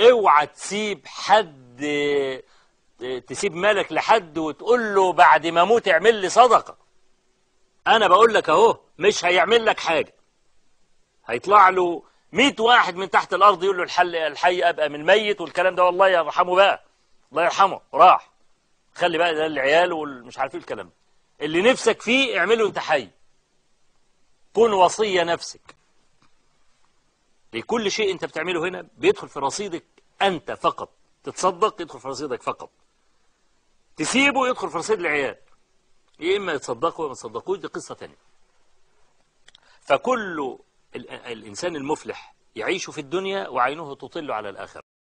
اوعى تسيب حد تسيب مالك لحد وتقول له بعد ما اموت اعمل لي صدقة انا بقول لك اهو مش هيعمل لك حاجة هيطلع له 100 واحد من تحت الارض يقول له الحل الحي ابقى من الميت والكلام ده والله يرحمه بقى الله يرحمه راح خلي بقى ده العيال والمش عارف ايه الكلام ده اللي نفسك فيه اعمله انت حي كن وصية نفسك لكل شيء انت بتعمله هنا بيدخل في رصيدك انت فقط تتصدق يدخل في رصيدك فقط تسيبه يدخل في رصيد العيال يا اما يتصدقوا وما يتصدقوش دي قصة ثانيه فكل الانسان المفلح يعيش في الدنيا وعينه تطل على الاخره